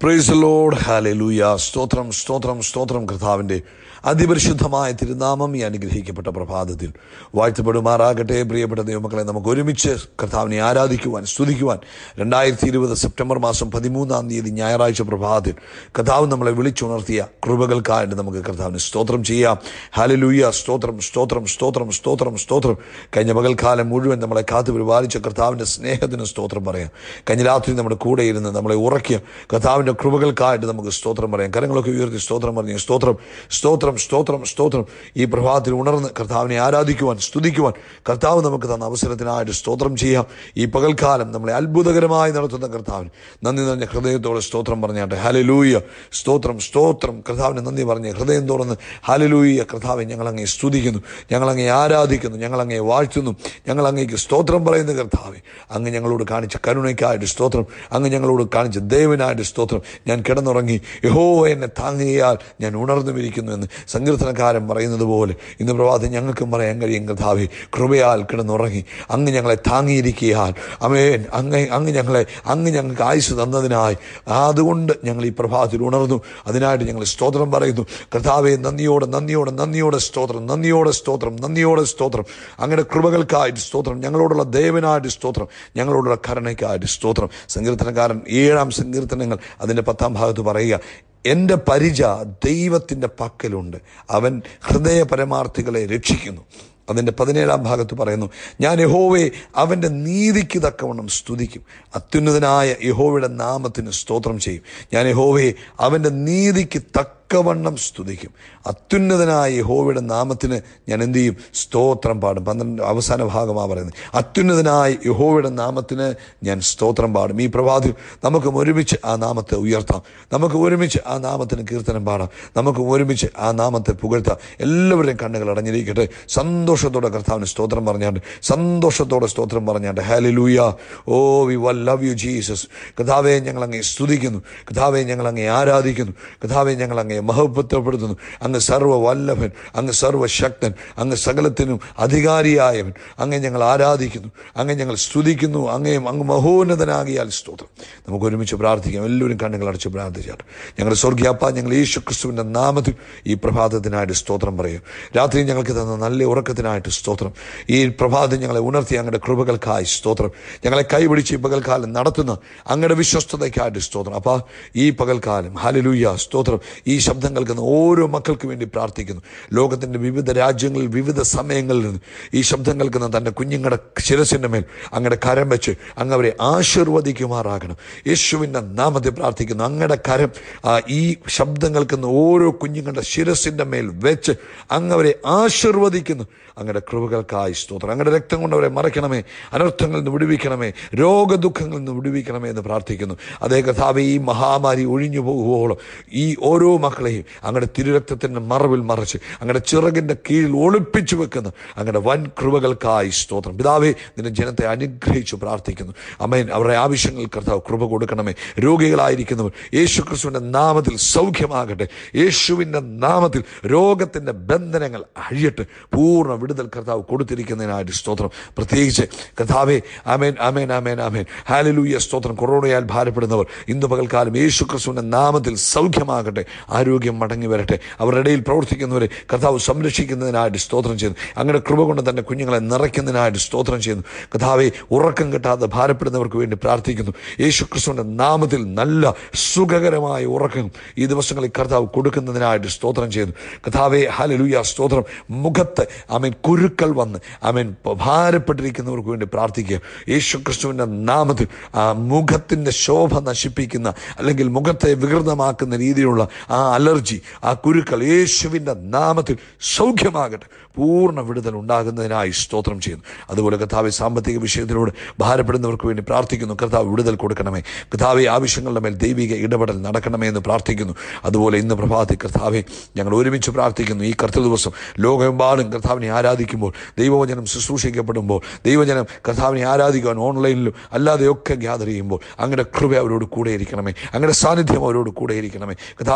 price load hallelujah സ്തോത്രം സ്തോത്രം സ്തോത്രം കർത്താവിൻ്റെ അതിപരിശുദ്ധമായ തിരുനാമം ഈ അനുഗ്രഹിക്കപ്പെട്ട പ്രഭാതത്തിൽ വാഴ്ത്തപ്പെടുമാറാകട്ടെ പ്രിയപ്പെട്ട ദൈവമക്കളെ നമുക്ക് ഒരുമിച്ച് കർത്താവിനെ ആരാധിക്കുവാൻ സ്തുതിക്കുവാൻ രണ്ടായിരത്തി ഇരുപത് സെപ്റ്റംബർ മാസം പതിമൂന്നാം തീയതി ഞായറാഴ്ച പ്രഭാതത്തിൽ കർത്താവ് നമ്മളെ വിളിച്ചുണർത്തിയ കൃപകൾക്കായിട്ട് നമുക്ക് കർത്താവിന് സ്തോത്രം ചെയ്യാം ഹാലലൂയ സ്തോത്രം സ്തോത്രം സ്തോത്രം സ്തോത്രം സ്തോത്രം കഴിഞ്ഞ പകൽക്കാലം മുഴുവൻ നമ്മളെ കാത്തു പരിപാലിച്ച കർത്താവിൻ്റെ സ്നേഹത്തിന് സ്തോത്രം പറയാം കഴിഞ്ഞ രാത്രി നമ്മുടെ കൂടെ ഇരുന്ന് നമ്മളെ ഉറക്കിയ കർത്താവിൻ്റെ കൃപകൾക്കായിട്ട് നമുക്ക് സ്തോത്രം പറയാം കരങ്ങളൊക്കെ ഉയർത്തി സ്തോത്രം പറഞ്ഞു സ്തോത്രം സ്തോത്രം സ്തോത്രം സ്തോത്രം ഈ പ്രഭാതത്തിൽ ഉണർന്ന് കർത്താവിനെ ആരാധിക്കുവാൻ സ്തുതിക്കുവാൻ കർത്താവ് നമുക്ക് തന്ന അവസരത്തിനായിട്ട് സ്തോത്രം ചെയ്യാം ഈ പകൽക്കാലം നമ്മളെ അത്ഭുതകരമായി നടത്തുന്ന കർത്താവിന് നന്ദി നിറഞ്ഞ ഹൃദയത്തോടെ സ്തോത്രം പറഞ്ഞാട്ടെ ഹലലൂയ സ്തോത്രം സ്തോത്രം കർത്താവിന് നന്ദി പറഞ്ഞ് ഹൃദയം തുറന്ന് ഹലലൂയ കർത്താവെ ഞങ്ങൾ അങ്ങേ സ്തുതിക്കുന്നു ഞങ്ങൾ അങ്ങേ ആരാധിക്കുന്നു ഞങ്ങൾ അങ്ങേ വാഴ്ത്തുന്നു ഞങ്ങൾ അങ്ങേക്ക് സ്തോത്രം പറയുന്ന കർത്താവെ അങ്ങ് ഞങ്ങളോട് കാണിച്ച കരുണയ്ക്കായിട്ട് സ്തോത്രം അങ്ങ് ഞങ്ങളോട് കാണിച്ച ദേവനായിട്ട് സ്തോത്രം ഞാൻ കിടന്നുറങ്ങി യഹോ എന്നെ താങ്ങിയാൽ ഞാൻ ഉണർന്നുമിരിക്കുന്നു എന്ന് സങ്കീർത്തനക്കാരൻ പറയുന്നത് പോലെ ഇന്ന് പ്രഭാതം ഞങ്ങൾക്കും പറയാൻ കഴിയും കർത്താവെ കൃപയാൽ കിടന്നുറങ്ങി അങ്ങ് ഞങ്ങളെ താങ്ങിയിരിക്കിയാൽ അമേൻ അങ്ങ് അങ്ങ് ഞങ്ങളെ അങ്ങ് ഞങ്ങൾക്ക് ആയുസ് തന്നതിനായി അതുകൊണ്ട് ഞങ്ങൾ ഈ പ്രഭാതത്തിൽ ഉണർന്നു അതിനായിട്ട് ഞങ്ങൾ സ്തോത്രം പറയുന്നു കർത്താവെ നന്ദിയോടെ നന്ദിയോടെ നന്ദിയോടെ സ്തോത്രം നന്ദിയോടെ സ്തോത്രം നന്ദിയോടെ സ്തോത്രം അങ്ങയുടെ കൃപകൾക്കായിട്ട് സ്തോത്രം ഞങ്ങളോടുള്ള ദേവനായിട്ട് സ്തോത്രം ഞങ്ങളോടുള്ള കരുണയ്ക്കായിട്ട് സ്തോത്രം സങ്കീർത്തനക്കാരൻ ഏഴാം സങ്കീർത്തനങ്ങൾ അതിൻ്റെ പത്താം ഭാഗത്ത് പറയുക എൻ്റെ പരിച ദൈവത്തിൻ്റെ പക്കലുണ്ട് അവൻ ഹൃദയ പരമാർത്ഥികളെ രക്ഷിക്കുന്നു അതിൻ്റെ പതിനേഴാം ഭാഗത്ത് പറയുന്നു ഞാൻ യഹോവയെ അവൻ്റെ നീതിക്ക് തക്കവണ്ണം സ്തുതിക്കും അത്യുന്നതനായ യഹോവയുടെ നാമത്തിന് സ്തോത്രം ചെയ്യും ഞാൻ യഹോവയെ അവൻ്റെ നീതിക്ക് തക്കവണ്ണം സ്തുതിക്കും അത്യുന്നതനായ യഹോവയുടെ നാമത്തിന് ഞാൻ എന്ത് ചെയ്യും സ്തോത്രം പാടും പന്ത്രണ്ട് അവസാന ഭാഗമാണ് പറയുന്നത് അത്യുന്നതനായ യഹോവയുടെ നാമത്തിന് ഞാൻ സ്തോത്രം പാടും ഈ പ്രഭാതത്തിൽ നമുക്ക് ഒരുമിച്ച് ആ നാമത്തെ ഉയർത്താം നമുക്ക് ഒരുമിച്ച് ആ നാമത്തിന് കീർത്തനം പാടാം നമുക്ക് ഒരുമിച്ച് ആ നാമത്തെ പുകഴ്ത്താം എല്ലാവരുടെയും കണ്ണുകൾ അടഞ്ഞിരിക്കട്ടെ സന്തോഷത്തോടെ കർത്താവിന് സ്തോത്രം പറഞ്ഞാണ്ട് സന്തോഷത്തോടെ സ്തോത്രം പറഞ്ഞാണ്ട് hallelujah oh we all love you Jesus കഥാവെ ഞങ്ങൾ അങ്ങേ സ്തുതിക്കുന്നു കഥാവെ ഞങ്ങൾ അങ്ങേ ആരാധിക്കുന്നു കഥാവെ ഞങ്ങൾ അങ്ങേ മഹത്വപ്പെടുത്തുന്നു അങ്ങ് സർവ്വ വല്ലഭൻ അങ്ങ് സർവ്വശക്തൻ അങ്ങ് സകലത്തിനും അധികാരിയായവൻ അങ്ങെ ഞങ്ങൾ ആരാധിക്കുന്നു അങ്ങെ ഞങ്ങൾ സ്തുതിക്കുന്നു അങ്ങേ അങ്ങ് മഹോന്നതനാകിയാൽ സ്തോത്രം നമുക്ക് ഒരുമിച്ച് പ്രാർത്ഥിക്കാം എല്ലാവരും കണ്ണുകൾ അടച്ച് പ്രാർത്ഥിച്ചാട്ട് ഞങ്ങളുടെ സ്വർഗീയപ്പ ഞങ്ങൾ യേശു ക്രിസ്തുവിൻ്റെ നാമത്തിൽ ഈ പ്രഭാതത്തിനായിട്ട് സ്തോത്രം പറയും രാത്രി ഞങ്ങൾക്ക് തന്ന നല്ല ഉറക്കത്തിനായിട്ട് സ്തോത്രം ഈ പ്രഭാതം ഞങ്ങളെ ഉണർത്തി അങ്ങയുടെ കൃപകൾക്കായി സ്തോത്രം ഞങ്ങളെ കൈപിടിച്ച് ഈ പകൽക്കാലം നടത്തുന്ന അങ്ങയുടെ വിശ്വസ്തതയ്ക്കായിട്ട് സ്തോത്രം അപ്പം ഈ പകൽക്കാലം ഹലലൂയ സ്തോത്രം ഈ ശബ്ദം കേൾക്കുന്ന ഓരോ മക്കൾക്ക് വേണ്ടി പ്രാർത്ഥിക്കുന്നു ലോകത്തിൻ്റെ വിവിധ രാജ്യങ്ങളിൽ വിവിധ സമയങ്ങളിൽ നിന്ന് ഈ ശബ്ദം കേൾക്കുന്ന തൻ്റെ കുഞ്ഞുങ്ങളുടെ ശിരസിൻ്റെ മേൽ അങ്ങയുടെ കരം വെച്ച് അങ്ങ് അവരെ ആശീർവദിക്കുമാറാകണം യേശുവിൻ്റെ നാമത്തിൽ പ്രാർത്ഥിക്കുന്നു അങ്ങയുടെ കരം ആ, ഈ ശബ്ദം കേൾക്കുന്ന ഓരോ കുഞ്ഞുങ്ങളുടെ ശിരസിൻ്റെ മേൽ വെച്ച് അങ്ങ് അവരെ ആശീർവദിക്കുന്നു അങ്ങയുടെ കൃപകൾക്കായി സ്തോത്രം അങ്ങയുടെ രക്തം കൊണ്ട് അവരെ മറയ്ക്കണമേ അനർത്ഥങ്ങളിൽ നിന്ന് വിടുവിക്കണമേ രോഗദുഃഖങ്ങളിൽ നിന്ന് വിടുവിക്കണമേ എന്ന് പ്രാർത്ഥിക്കുന്നു അതേ കഥാവെ ഈ മഹാമാരി ഒഴിഞ്ഞു പോകുവോളം ഈ ഓരോ മക്കളെയും അങ്ങയുടെ തിരുരക്തത്തിൻ്റെ മറവിൽ മറച്ച് അങ്ങയുടെ ചിറകിൻ്റെ കീഴിൽ ഒളിപ്പിച്ചു വെക്കുന്ന അങ്ങയുടെ വൻ കൃപകൾക്കായി സ്തോത്രം പിതാവേ നിന്റെ ജനത്തെ അനുഗ്രഹിച്ചു പ്രാർത്ഥിക്കുന്നു അമ്മയൻ അവരുടെ ആവശ്യങ്ങൾ കർത്താവ് കൃപ കൊടുക്കണമേ രോഗികളായിരിക്കുന്നവർ യേശു ക്രിസ്തുവിൻ്റെ നാമത്തിൽ സൗഖ്യമാകട്ടെ യേശുവിൻ്റെ നാമത്തിൽ രോഗത്തിൻ്റെ ബന്ധനങ്ങൾ അഴിയട്ടെ പൂർണ്ണ വിടുതൽ കർത്താവ് കൊടുത്തിരിക്കുന്നതിനായിട്ട് സ്തോത്രം പ്രത്യേകിച്ച് കർത്താവെ ആമേൻ ആമേൻ ആമേൻ ആമേൻ ഹാലലൂയ സ്തോത്രം കൊറോണയാൽ ഭാരപ്പെടുന്നവർ ഇന്ന് പകൽക്കാലം യേശു ക്രിസ്തുവിൻ്റെ നാമത്തിൽ സൗഖ്യമാകട്ടെ ആരോഗ്യം മടങ്ങി വരട്ടെ അവരുടെ ഇടയിൽ പ്രവർത്തിക്കുന്നവരെ കർത്താവ് സംരക്ഷിക്കുന്നതിനായിട്ട് സ്തോത്രം ചെയ്യുന്നു അങ്ങനെ കൃപ കൊണ്ട് തന്നെ കുഞ്ഞുങ്ങളെ നിറയ്ക്കുന്നതിനായിട്ട് സ്തോത്രം ചെയ്യുന്നു കർത്താവെ ഉറക്കം കിട്ടാതെ ഭാരപ്പെടുന്നവർക്ക് വേണ്ടി പ്രാർത്ഥിക്കുന്നു യേശു ക്രിസ്തുവിൻ്റെ നാമത്തിൽ നല്ല സുഖകരമായ ഉറക്കം ഈ ദിവസങ്ങളിൽ കർത്താവ് കൊടുക്കുന്നതിനായിട്ട് സ്തോത്രം ചെയ്യുന്നു കർത്താവെ ഹലലൂയ സ്തോത്രം മുഖത്ത് അമേൻ കുരുക്കൾ വന്ന് അമേൻ ഭാരപ്പെട്ടിരിക്കുന്നവർക്ക് വേണ്ടി പ്രാർത്ഥിക്കുക യേശു ക്രിസ്തുവിൻ്റെ നാമത്തിൽ ആ മുഖത്തിൻ്റെ ശോഭ നശിപ്പിക്കുന്ന അല്ലെങ്കിൽ മുഖത്തെ വികൃതമാക്കുന്ന രീതിയിലുള്ള ആ അലർജി ആ കുരുക്കൾ യേശുവിൻ്റെ നാമത്തിൽ സൗഖ്യമാകട്ടെ പൂർണ്ണ വിടുതൽ ഉണ്ടാകുന്നതിനായി സ്തോത്രം ചെയ്യുന്നു അതുപോലെ കർത്താവ് സാമ്പത്തിക വിഷയത്തിലൂടെ ഭാരപ്പെടുന്നവർക്ക് വേണ്ടി പ്രാർത്ഥിക്കുന്നു കർത്താവ് വിടുതൽ കൊടുക്കണമേ കർത്താവെ ആവശ്യങ്ങളുടെ മേൽ ദൈവിക ഇടപെടൽ നടക്കണമേ എന്ന് പ്രാർത്ഥിക്കുന്നു അതുപോലെ ഇന്ന് പ്രഭാതത്തിൽ കർത്താവെ ഞങ്ങൾ ഒരുമിച്ച് പ്രാർത്ഥിക്കുന്നു ഈ കർത്തൃ ദിവസം ലോകമെമ്പാടും കർത്താവിനെ ആരാധിക്കുമ്പോൾ ദൈവവചനം ശുശ്രൂഷിക്കപ്പെടുമ്പോൾ ദൈവജനം കർത്താവിനെ ആരാധിക്കുവാൻ ഓൺലൈനിലും അല്ലാതെയൊക്കെ ഗ്യാദർ ചെയ്യുമ്പോൾ അങ്ങയുടെ കൃപ അവരോട് കൂടെ ഇരിക്കണമേ അങ്ങയുടെ സാന്നിധ്യം അവരോട് കൂടെ ഇരിക്കണമേ കർത്താവെ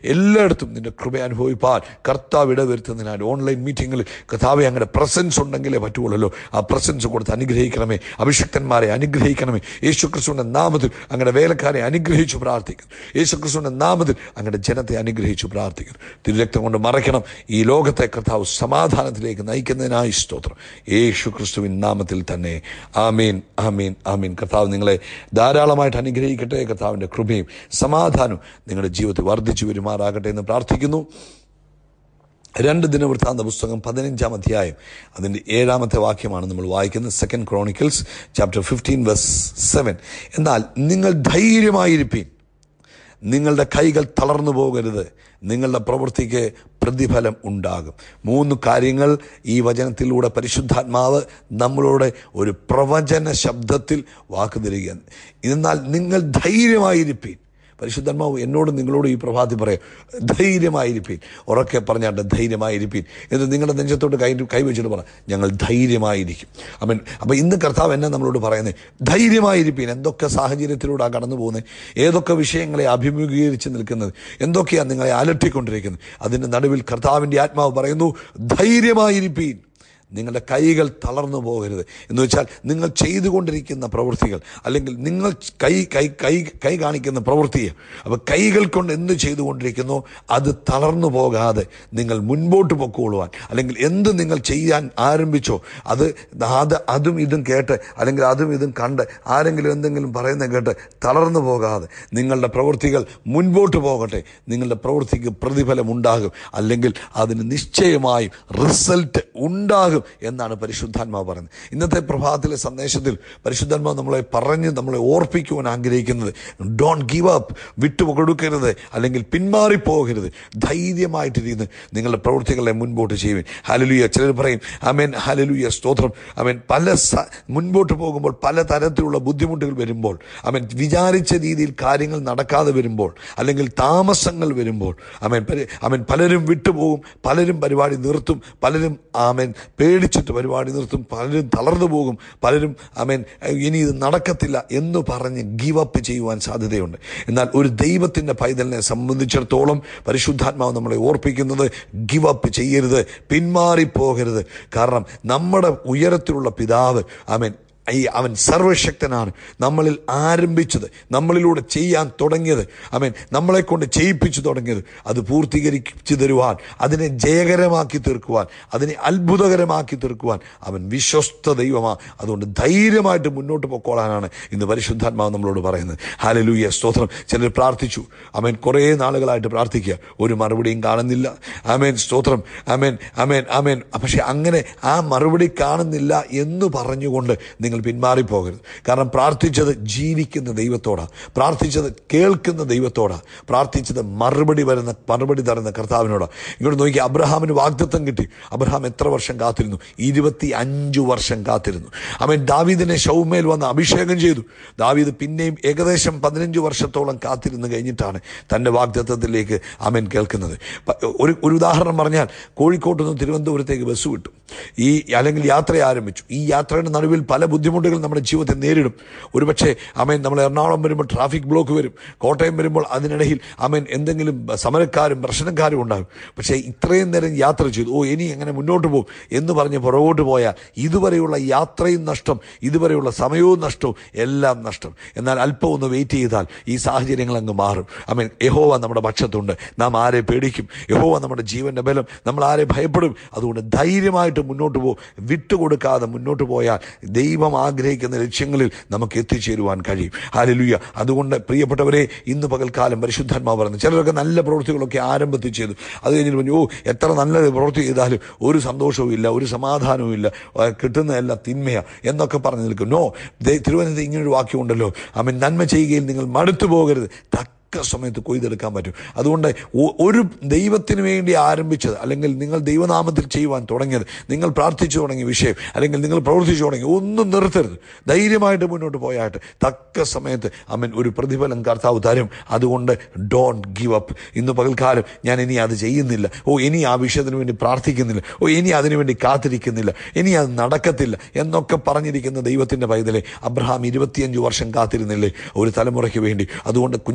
എല്ലായിടത്തും നിന്റെ കൃപ അനുഭവിപ്പാൻ കർത്താവ് ഇടവരുത്തുന്നതിനാൽ ഓൺലൈൻ മീറ്റിങ്ങിൽ കർത്താവെ അങ്ങയുടെ പ്രസൻസ് ഉണ്ടെങ്കിലേ പറ്റുള്ളൂ ആ പ്രസൻസ് കൊടുത്ത് അനുഗ്രഹിക്കണമേ അഭിഷിക്തന്മാരെ അനുഗ്രഹിക്കണമേ യേശു ക്രിസ്തുവിന്റെ നാമത്തിൽ അങ്ങയുടെ വേലക്കാരെ അനുഗ്രഹിച്ചു പ്രാർത്ഥിക്കുന്നു യേശു ക്രിസ്തുവിന്റെ നാമത്തിൽ അങ്ങയുടെ ജനത്തെ അനുഗ്രഹിച്ചു പ്രാർത്ഥിക്കുന്നു തിരുരക്തം കൊണ്ട് മറയ്ക്കണം ഈ ലോകത്തെ കർത്താവ് സമാധാനത്തിലേക്ക് നയിക്കുന്നതിനായി സ്തോത്രം യേശു ക്രിസ്തുവിൻ നാമത്തിൽ തന്നെ ആമീൻ ആമീൻ ആമീൻ കർത്താവ് നിങ്ങളെ ധാരാളമായിട്ട് അനുഗ്രഹിക്കട്ടെ കർത്താവിൻ്റെ കൃപയും സമാധാനവും നിങ്ങളുടെ ജീവിതത്തിൽ വർദ്ധിച്ചു വരുമാറാകട്ടെ എന്ന് പ്രാർത്ഥിക്കുന്നു രണ്ട് ദിനവൃത്താന്ത പുസ്തകം പതിനഞ്ചാം അധ്യായം അതിൻ്റെ ഏഴാമത്തെ വാക്യമാണ് നമ്മൾ വായിക്കുന്നത് second Chronicles chapter fifteen verse seven എന്നാൽ നിങ്ങൾ ധൈര്യമായിരിപ്പീൻ നിങ്ങളുടെ കൈകൾ തളർന്നു പോകരുത് നിങ്ങളുടെ പ്രവൃത്തിക്ക് പ്രതിഫലം ഉണ്ടാകും മൂന്ന് കാര്യങ്ങൾ ഈ വചനത്തിലൂടെ പരിശുദ്ധാത്മാവ് നമ്മളോട് ഒരു പ്രവചന ശബ്ദത്തിൽ വാക്ക് തരികയാണ് എന്നാൽ നിങ്ങൾ ധൈര്യമായിരിപ്പീൻ പരിശുദ്ധാത്മാവ് എന്നോട് നിങ്ങളോട് ഈ പ്രഭാതി പറയാം ധൈര്യമായിരിപ്പീൻ ഉറക്കെ പറഞ്ഞാട്ട് ധൈര്യമായിരിപ്പീൻ എന്ന് നിങ്ങളുടെ നെഞ്ചത്തോട്ട് കൈ കൈവച്ചിട്ട് പറ ഞങ്ങൾ ധൈര്യമായിരിക്കും അവൻ അപ്പം ഇന്ന് കർത്താവ് എന്നെ നമ്മളോട് പറയുന്നത് ധൈര്യമായിരിപ്പീൻ എന്തൊക്കെ സാഹചര്യത്തിലൂടെ കടന്നു പോകുന്നത് ഏതൊക്കെ വിഷയങ്ങളെ അഭിമുഖീകരിച്ച് നിൽക്കുന്നത് എന്തൊക്കെയാണ് നിങ്ങളെ അലട്ടിക്കൊണ്ടിരിക്കുന്നത് അതിൻ്റെ നടുവിൽ കർത്താവിൻ്റെ ആത്മാവ് പറയുന്നു ധൈര്യമായിരിപ്പീൻ നിങ്ങളുടെ കൈകൾ തളർന്നു പോകരുത് എന്ന് വെച്ചാൽ നിങ്ങൾ ചെയ്തുകൊണ്ടിരിക്കുന്ന പ്രവൃത്തികൾ അല്ലെങ്കിൽ നിങ്ങൾ കൈ കൈ കൈ കൈ കാണിക്കുന്ന പ്രവൃത്തിയെ അപ്പോൾ കൈകൾ കൊണ്ട് എന്ത് ചെയ്തുകൊണ്ടിരിക്കുന്നോ അത് തളർന്നു പോകാതെ നിങ്ങൾ മുൻപോട്ട് പൊക്കോളുവാൻ അല്ലെങ്കിൽ എന്ത് നിങ്ങൾ ചെയ്യാൻ ആരംഭിച്ചോ അത് അത് അതും ഇതും കേട്ട് അല്ലെങ്കിൽ അതും ഇതും കണ്ട് ആരെങ്കിലും എന്തെങ്കിലും പറയുന്നത് കേട്ട് തളർന്നു പോകാതെ നിങ്ങളുടെ പ്രവൃത്തികൾ മുൻപോട്ട് പോകട്ടെ നിങ്ങളുടെ പ്രവൃത്തിക്ക് പ്രതിഫലം ഉണ്ടാകും അല്ലെങ്കിൽ അതിന് നിശ്ചയമായും റിസൾട്ട് ഉണ്ടാകും എന്നാണ് പരിശുദ്ധാത്മാവ് പറയുന്നത് ഇന്നത്തെ പ്രഭാതത്തിലെ സന്ദേശത്തിൽ പരിശുദ്ധാത്മാവ് നമ്മളെ പറഞ്ഞ് നമ്മളെ ഓർപ്പിക്കുവാൻ ആഗ്രഹിക്കുന്നത് ഡോണ്ട് ഗീവ് അപ്പ് വിട്ടു കൊടുക്കരുത് അല്ലെങ്കിൽ പിന്മാറിപ്പോകരുത് ധൈര്യമായിട്ടിരുന്ന് നിങ്ങളുടെ പ്രവൃത്തികളെ മുൻപോട്ട് ചെയ്യുവിൻ ഹലലുയ ചിലർ പറയും അമേൻ ഹലലുയ സ്തോത്രം അമേൻ പല സ- മുൻപോട്ട് പോകുമ്പോൾ പല തരത്തിലുള്ള ബുദ്ധിമുട്ടുകൾ വരുമ്പോൾ അവൻ വിചാരിച്ച രീതിയിൽ കാര്യങ്ങൾ നടക്കാതെ വരുമ്പോൾ അല്ലെങ്കിൽ താമസങ്ങൾ വരുമ്പോൾ അവൻ അവൻ പലരും വിട്ടുപോകും പലരും പരിപാടി നിർത്തും പലരും ആമൻ പേടിച്ചിട്ട് പരിപാടി നിർത്തും പലരും തളർന്നു പോകും പലരും ആമേൻ ഇനി ഇത് നടക്കത്തില്ല എന്ന് പറഞ്ഞ് ഗീവ് അപ്പ് ചെയ്യുവാൻ സാധ്യതയുണ്ട് എന്നാൽ ഒരു ദൈവത്തിൻ്റെ പൈതലിനെ സംബന്ധിച്ചിടത്തോളം പരിശുദ്ധാത്മാവ് നമ്മളെ ഓർപ്പിക്കുന്നത് ഗിവ് അപ്പ് ചെയ്യരുത് പിന്മാറിപ്പോകരുത് കാരണം നമ്മുടെ ഉയരത്തിലുള്ള പിതാവ് ആമേൻ ഈ അവൻ സർവശക്തനാണ് നമ്മളിൽ ആരംഭിച്ചത് നമ്മളിലൂടെ ചെയ്യാൻ തുടങ്ങിയത് അവൻ നമ്മളെ കൊണ്ട് ചെയ്യിപ്പിച്ചു തുടങ്ങിയത് അത് പൂർത്തീകരിച്ചു തരുവാൻ അതിനെ ജയകരമാക്കി തീർക്കുവാൻ അതിനെ അത്ഭുതകരമാക്കി തീർക്കുവാൻ അവൻ വിശ്വസ്ത ദൈവമാണ് അതുകൊണ്ട് ധൈര്യമായിട്ട് മുന്നോട്ട് പൊക്കോളാനാണ് ഇന്ന് പരിശുദ്ധാത്മാവ് നമ്മളോട് പറയുന്നത് ഹാലലൂയ സ്തോത്രം ചിലർ പ്രാർത്ഥിച്ചു അവൻ കുറേ നാളുകളായിട്ട് പ്രാർത്ഥിക്കുക ഒരു മറുപടിയും കാണുന്നില്ല അമേൻ സ്തോത്രം അമേൻ അമേൻ അമേൻ പക്ഷെ അങ്ങനെ ആ മറുപടി കാണുന്നില്ല എന്ന് പറഞ്ഞുകൊണ്ട് നിങ്ങൾ പിന്മാറിപ്പോകരുത് കാരണം പ്രാർത്ഥിച്ചത് ജീവിക്കുന്ന ദൈവത്തോടാണ് പ്രാർത്ഥിച്ചത് കേൾക്കുന്ന ദൈവത്തോടാണ് പ്രാർത്ഥിച്ചത് മറുപടി വരുന്ന മറുപടി തരുന്ന കർത്താവിനോടാണ് ഇങ്ങോട്ട് നോക്കി അബ്രഹാമിന് വാഗ്ദത്വം കിട്ടി അബ്രഹാം എത്ര വർഷം കാത്തിരുന്നു ഇരുപത്തി അഞ്ചു വർഷം കാത്തിരുന്നു അവൻ ദാവീദിനെ ഷൗമേൽ വന്ന് അഭിഷേകം ചെയ്തു ദാവീദ് പിന്നെയും ഏകദേശം പതിനഞ്ച് വർഷത്തോളം കാത്തിരുന്ന് കഴിഞ്ഞിട്ടാണ് തൻ്റെ വാഗ്ദത്വത്തിലേക്ക് അവൻ കേൾക്കുന്നത് പ- ഒരു ഒരു ഉദാഹരണം പറഞ്ഞാൽ കോഴിക്കോട്ട് നിന്ന് തിരുവനന്തപുരത്തേക്ക് ബസ് വിട്ടു ഈ അല്ലെങ്കിൽ യാത്ര ആരംഭിച്ചു ഈ യാത്രയുടെ നടുവിൽ പല ബുദ്ധിമുട്ടുകൾ നമ്മുടെ ജീവിതത്തെ നേരിടും ഒരുപക്ഷെ അമേൻ നമ്മൾ എറണാകുളം വരുമ്പോൾ ട്രാഫിക് ബ്ലോക്ക് വരും കോട്ടയം വരുമ്പോൾ അതിനിടയിൽ അമേൻ എന്തെങ്കിലും സമരക്കാരും പ്രശ്നക്കാരും ഉണ്ടാകും പക്ഷേ ഇത്രയും നേരം യാത്ര ചെയ്തു ഓ ഇനി എങ്ങനെ മുന്നോട്ട് പോകും എന്ന് പറഞ്ഞ് പുറകോട്ട് പോയാൽ ഇതുവരെയുള്ള യാത്രയും നഷ്ടം ഇതുവരെയുള്ള സമയവും നഷ്ടവും എല്ലാം നഷ്ടം എന്നാൽ അല്പം ഒന്ന് വെയിറ്റ് ചെയ്താൽ ഈ സാഹചര്യങ്ങൾ അങ്ങ് മാറും അമേൻ യഹോവ നമ്മുടെ പക്ഷത്തുണ്ട് നാം ആരെ പേടിക്കും യഹോവ നമ്മുടെ ജീവന്റെ ബലം നമ്മൾ ആരെ ഭയപ്പെടും അതുകൊണ്ട് ധൈര്യമായിട്ട് മുന്നോട്ട് പോകും വിട്ടുകൊടുക്കാതെ മുന്നോട്ട് പോയാൽ ദൈവം ആഗ്രഹിക്കുന്ന ലക്ഷ്യങ്ങളിൽ നമുക്ക് എത്തിച്ചേരുവാൻ കഴിയും ഹാലലുയ്യ അതുകൊണ്ട് പ്രിയപ്പെട്ടവരെ ഇന്ന് പകൽക്കാലം പരിശുദ്ധാത്മാവ് പറഞ്ഞു ചിലരൊക്കെ നല്ല പ്രവൃത്തികളൊക്കെ ആരംഭത്തിൽ ചെയ്തു അത് കഴിഞ്ഞിട്ട് പറഞ്ഞു ഓ എത്ര നല്ല പ്രവൃത്തി ചെയ്താലും ഒരു സന്തോഷവും ഇല്ല ഒരു സമാധാനവും ഇല്ല ആ, കിട്ടുന്നതെല്ലാം തിന്മയാ എന്നൊക്കെ പറഞ്ഞു നിൽക്കും നോ ദേ- തിരുവനന്തപുരത്ത് ഇങ്ങനൊരു വാക്യമുണ്ടല്ലോ അവൻ നന്മ ചെയ്യുകയിൽ നിങ്ങൾ മടുത്തു പോകരുത് തക്ക സമയത്ത് കൊയ്തെടുക്കാൻ പറ്റും അതുകൊണ്ട് ഒ- ഒരു ദൈവത്തിന് വേണ്ടി ആരംഭിച്ചത് അല്ലെങ്കിൽ നിങ്ങൾ ദൈവനാമത്തിൽ ചെയ്യുവാൻ തുടങ്ങിയത് നിങ്ങൾ പ്രാർത്ഥിച്ചു തുടങ്ങിയ വിഷയം അല്ലെങ്കിൽ നിങ്ങൾ പ്രവർത്തിച്ചു തുടങ്ങി ഒന്നും നിർത്തരുത് ധൈര്യമായിട്ട് മുന്നോട്ട് പോയായിട്ട് തക്ക സമയത്ത് അമ്മൻ ഒരു പ്രതിഫലം കർത്താവ് തരും അതുകൊണ്ട് ഡോണ്ട് ഗിവ് അപ്പ് ഇന്ന് പകൽക്കാലം ഞാൻ ഇനി അത് ചെയ്യുന്നില്ല ഓ ഇനി ആ വിഷയത്തിന് വേണ്ടി പ്രാർത്ഥിക്കുന്നില്ല ഓ ഇനി അതിനു വേണ്ടി കാത്തിരിക്കുന്നില്ല ഇനി അത് നടക്കത്തില്ല എന്നൊക്കെ പറഞ്ഞിരിക്കുന്ന ദൈവത്തിൻ്റെ പൈതലെ അബ്രഹാം ഇരുപത്തിയഞ്ച് വർഷം കാത്തിരുന്നില്ലേ ഒരു തലമുറയ്ക്ക് വേണ്ടി അതുകൊണ്ട് കുഞ്ഞെ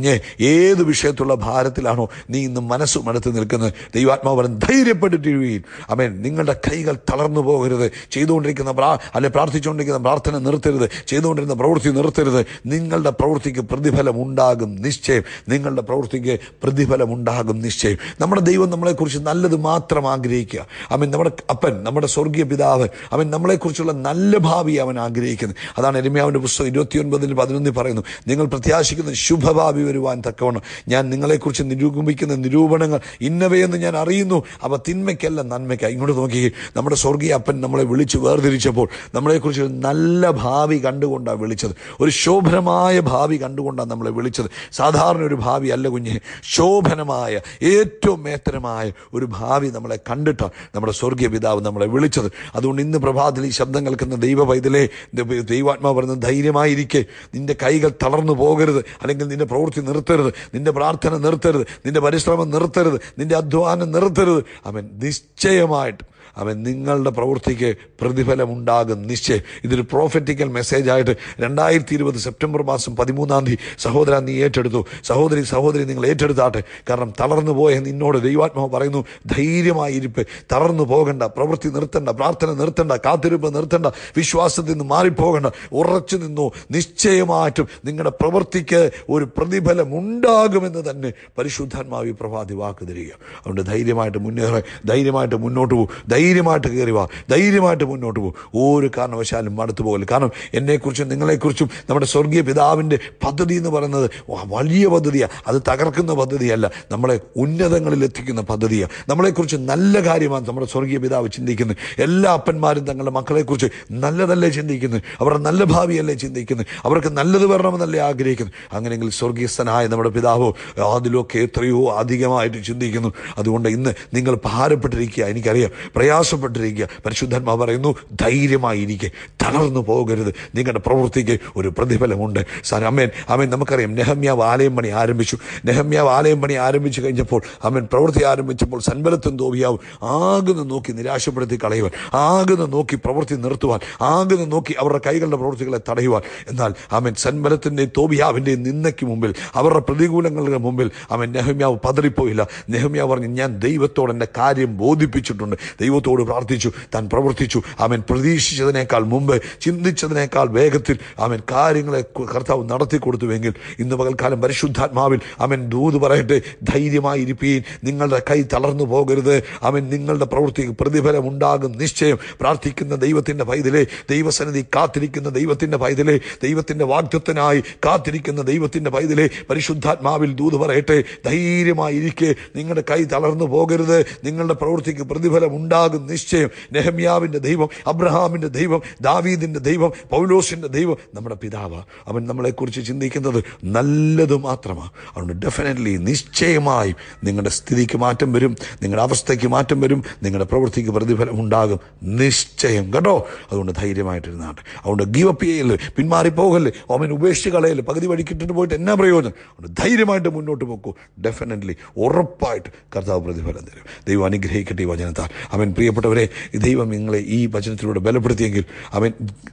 ഏത് വിഷയത്തുള്ള ഭാരത്തിലാണോ നീ ഇന്ന് മനസ്സും അടുത്ത് നിൽക്കുന്നത് ദൈവാത്മാവൻ ധൈര്യപ്പെട്ടിട്ടിരിക്കുകയും അമേൻ നിങ്ങളുടെ കൈകൾ തളർന്നു പോകരുത് ചെയ്തുകൊണ്ടിരിക്കുന്ന പ്രാ അല്ലെ പ്രാർത്ഥിച്ചുകൊണ്ടിരിക്കുന്ന പ്രാർത്ഥന നിർത്തരുത് ചെയ്തുകൊണ്ടിരുന്ന പ്രവൃത്തി നിർത്തരുത് നിങ്ങളുടെ പ്രവൃത്തിക്ക് പ്രതിഫലം ഉണ്ടാകും നിശ്ചയം നിങ്ങളുടെ പ്രവൃത്തിക്ക് പ്രതിഫലം ഉണ്ടാകും നിശ്ചയം നമ്മുടെ ദൈവം നമ്മളെക്കുറിച്ച് നല്ലത് മാത്രം ആഗ്രഹിക്കുക അവൻ നമ്മുടെ അപ്പൻ നമ്മുടെ സ്വർഗീയ പിതാവ് അവൻ നമ്മളെക്കുറിച്ചുള്ള നല്ല ഭാവി അവൻ ആഗ്രഹിക്കുന്നത് അതാണ് എരുമയാവിൻ്റെ പുസ്തകം ഇരുപത്തിയൊൻപതിൽ പതിനൊന്നിൽ പറയുന്നു നിങ്ങൾ പ്രത്യാശിക്കുന്ന ശുഭഭാവി വരുവാൻ തക്കവണ്ണം ഞാൻ നിങ്ങളെക്കുറിച്ച് നിരൂപിക്കുന്ന നിരൂപണങ്ങൾ ഇന്നവയെന്ന് ഞാൻ അറിയുന്നു അവ തിന്മയ്ക്കല്ല നന്മയ്ക്ക ഇങ്ങോട്ട് നോക്കി നമ്മുടെ സ്വർഗീയ അപ്പൻ നമ്മളെ വിളിച്ച് വേർതിരിച്ചപ്പോൾ നമ്മളെക്കുറിച്ച് ഒരു നല്ല ഭാവി കണ്ടുകൊണ്ടാണ് വിളിച്ചത് ഒരു ശോഭനമായ ഭാവി കണ്ടുകൊണ്ടാണ് നമ്മളെ വിളിച്ചത് സാധാരണ ഒരു ഭാവി അല്ല കുഞ്ഞെ ശോഭനമായ ഏറ്റവും മേത്തരമായ ഒരു ഭാവി നമ്മളെ കണ്ടിട്ടാണ് നമ്മുടെ സ്വർഗീയ പിതാവ് നമ്മളെ വിളിച്ചത് അതുകൊണ്ട് ഇന്ന് പ്രഭാതത്തിൽ ഈ ശബ്ദം കേൾക്കുന്ന ദൈവ പൈതലേ ദൈവാത്മാവ് പറയുന്നത് ധൈര്യമായിരിക്കെ നിന്റെ കൈകൾ തളർന്നു പോകരുത് അല്ലെങ്കിൽ നിന്റെ പ്രവൃത്തി നിർത്തരുത് നിന്റെ പ്രാർത്ഥന നിർത്തരുത് നിന്റെ പരിശ്രമം നിർത്തരുത് നിന്റെ അധ്വാനം നിർത്തരുത് അവൻ നിശ്ചയമായിട്ട് അവൻ നിങ്ങളുടെ പ്രവൃത്തിക്ക് പ്രതിഫലം ഉണ്ടാകും നിശ്ചയം ഇതൊരു പ്രോഫറ്റിക്കൽ മെസ്സേജ് ആയിട്ട് രണ്ടായിരത്തി ഇരുപത് സെപ്റ്റംബർ മാസം പതിമൂന്നാം തീയതി സഹോദര നീ ഏറ്റെടുത്തു സഹോദരി സഹോദരി നിങ്ങൾ ഏറ്റെടുത്താട്ടെ കാരണം തളർന്നു പോയ നിന്നോട് ദൈവാത്മാവ് പറയുന്നു ധൈര്യമായി ഇരിപ്പ് തളർന്നു പോകണ്ട പ്രവൃത്തി നിർത്തണ്ട പ്രാർത്ഥന നിർത്തണ്ട കാത്തിരിപ്പ് നിർത്തണ്ട വിശ്വാസത്തിൽ നിന്ന് മാറിപ്പോകണ്ട ഉറച്ചു നിന്നു നിശ്ചയമായിട്ടും നിങ്ങളുടെ പ്രവൃത്തിക്ക് ഒരു പ്രതിഫലം ഉണ്ടാകുമെന്ന് തന്നെ പരിശുദ്ധാത്മാവി പ്രഭാതി വാക്ക് തരിക അതുകൊണ്ട് ധൈര്യമായിട്ട് മുന്നേറെ ധൈര്യമായിട്ട് മുന്നോട്ട് പോകും ധൈര്യമായിട്ട് കയറി വാ ധൈര്യമായിട്ട് മുന്നോട്ട് പോകും ഒരു കാരണവശാലും മടുത്തു പോകല് കാരണം എന്നെക്കുറിച്ചും നിങ്ങളെക്കുറിച്ചും നമ്മുടെ സ്വർഗീയ പിതാവിൻ്റെ പദ്ധതി എന്ന് പറയുന്നത് വ- വലിയ പദ്ധതിയാണ് അത് തകർക്കുന്ന പദ്ധതിയല്ല നമ്മളെ ഉന്നതങ്ങളിൽ എത്തിക്കുന്ന പദ്ധതിയാണ് നമ്മളെക്കുറിച്ച് നല്ല കാര്യമാണ് നമ്മുടെ സ്വർഗീയ പിതാവ് ചിന്തിക്കുന്നത് എല്ലാ അപ്പന്മാരും തങ്ങളുടെ മക്കളെക്കുറിച്ച് നല്ലതല്ലേ ചിന്തിക്കുന്നത് അവരുടെ നല്ല ഭാവിയല്ലേ ചിന്തിക്കുന്നത് അവർക്ക് നല്ലത് വരണമെന്നല്ലേ ആഗ്രഹിക്കുന്നത് അങ്ങനെയെങ്കിൽ സ്വർഗീയസ്ഥനായ നമ്മുടെ പിതാവോ അതിലൊക്കെ എത്രയോ അധികമായിട്ട് ചിന്തിക്കുന്നു അതുകൊണ്ട് ഇന്ന് നിങ്ങൾ ഭാരപ്പെട്ടിരിക്കുക എനിക്കറിയാം പ്രയാസപ്പെട്ടിരിക്കുക പരിശുദ്ധന്മാർ പറയുന്നു ധൈര്യമായിരിക്കെ തളർന്നു പോകരുത് നിങ്ങളുടെ പ്രവൃത്തിക്ക് ഒരു പ്രതിഫലമുണ്ട് സാർ അമ്മേൻ അമ്മൻ നമുക്കറിയാം നെഹമ്യാവ് ആലയം പണി ആരംഭിച്ചു നെഹമ്യാവ് ആലയം പണി ആരംഭിച്ചു കഴിഞ്ഞപ്പോൾ അമ്മൻ പ്രവൃത്തി ആരംഭിച്ചപ്പോൾ സൻബലത്തും തോവിയാവും ആകുന്ന നോക്കി നിരാശപ്പെടുത്തി കളയുവാൻ ആകുന്ന നോക്കി പ്രവൃത്തി നിർത്തുവാൻ ആകുന്ന നോക്കി അവരുടെ കൈകളുടെ പ്രവൃത്തികളെ തടയുവാൻ എന്നാൽ അവൻ സൻബലത്തിൻ്റെയും തോബിയാവിൻ്റെയും നിന്നയ്ക്ക് മുമ്പിൽ അവരുടെ പ്രതികൂലങ്ങളുടെ മുമ്പിൽ അവൻ നെഹമ്യാവ് പതറിപ്പോയില്ല നെഹമ്യാവ് പറഞ്ഞു ഞാൻ ദൈവത്തോട് എൻ്റെ കാര്യം ബോധിപ്പിച്ചിട്ടുണ്ട് ദൈവത്തോട് പ്രാർത്ഥിച്ചു താൻ പ്രവർത്തിച്ചു അവൻ പ്രതീക്ഷിച്ചതിനേക്കാൾ മുമ്പ് ചിന്തിച്ചതിനേക്കാൾ വേഗത്തിൽ അവൻ കാര്യങ്ങളെ കു- കർത്താവ് നടത്തി കൊടുത്തുവെങ്കിൽ ഇന്ന് പകൽക്കാലം പരിശുദ്ധാത്മാവിൽ അവൻ ദൂത് പറയട്ടെ ധൈര്യമായി ഇരിപ്പീൻ നിങ്ങളുടെ കൈ തളർന്നു പോകരുത് അവൻ നിങ്ങളുടെ പ്രവൃത്തിക്ക് പ്രതിഫലം ഉണ്ടാകും നിശ്ചയം പ്രാർത്ഥിക്കുന്ന ദൈവത്തിന്റെ പൈതലെ ദൈവസന്നിധി കാത്തിരിക്കുന്ന ദൈവത്തിന്റെ പൈതലെ ദൈവത്തിന്റെ വാഗ്ദത്തനായി കാത്തിരിക്കുന്ന ദൈവത്തിന്റെ പൈതലെ പരിശുദ്ധാത്മാവിൽ ദൂത് പറയട്ടെ ധൈര്യമായി ഇരിക്കെ നിങ്ങളുടെ കൈ തളർന്നു പോകരുത് നിങ്ങളുടെ പ്രവൃത്തിക്ക് പ്രതിഫലം ഉണ്ടാകും നിശ്ചയം നെഹമ്യാവിന്റെ ദൈവം അബ്രഹാമിന്റെ ദൈവം ദാവീദിന്റെ ദൈവം പൗലോസിന്റെ ദൈവം നമ്മുടെ പിതാവ് അവൻ നമ്മളെക്കുറിച്ച് ചിന്തിക്കുന്നത് നല്ലത് മാത്രമാണ് അതുകൊണ്ട് ഡെഫിനറ്റ്ലി നിശ്ചയമായും നിങ്ങളുടെ സ്ഥിതിക്ക് മാറ്റം വരും നിങ്ങളുടെ അവസ്ഥയ്ക്ക് മാറ്റം വരും നിങ്ങളുടെ പ്രവൃത്തിക്ക് പ്രതിഫലം ഉണ്ടാകും നിശ്ചയം കേട്ടോ അതുകൊണ്ട് ധൈര്യമായിട്ടിരുന്നാട്ടെ അതുകൊണ്ട് ഗീവ് അപ്പ് ചെയ്യല് പിന്മാറിപ്പോകല്ലേ അവൻ ഉപേക്ഷിച്ച് കളയല് പകുതി വഴിക്കിട്ടിട്ട് പോയിട്ട് എന്നാ പ്രയോജനം അതുകൊണ്ട് ധൈര്യമായിട്ട് മുന്നോട്ട് പോക്കൂ ഡെഫിനറ്റ്ലി ഉറപ്പായിട്ട് കർത്താവ് പ്രതിഫലം തരും ദൈവം അനുഗ്രഹിക്കട്ടെ ഈ വചനത്താൽ അവൻ പ്രിയപ്പെട്ടവരെ ഈ ദൈവം നിങ്ങളെ ഈ വചനത്തിലൂടെ ബലപ്പെടുത്തിയെങ്കിൽ അവൻ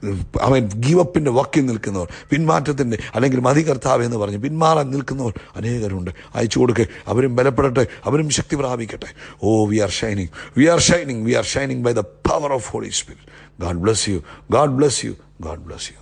അവൻ ഗീവപ്പിൻ്റെ വക്കിൽ നിൽക്കുന്നവർ പിന്മാറ്റത്തിൻ്റെ അല്ലെങ്കിൽ മതി കർത്താവ് എന്ന് പറഞ്ഞ് പിന്മാറാൻ നിൽക്കുന്നവർ അനേകരുണ്ട് അയച്ചു കൊടുക്കെ അവരും ബലപ്പെടട്ടെ അവരും ശക്തി പ്രാപിക്കട്ടെ oh we are shining we are shining we are shining by the power of Holy Spirit God bless you God bless you God bless U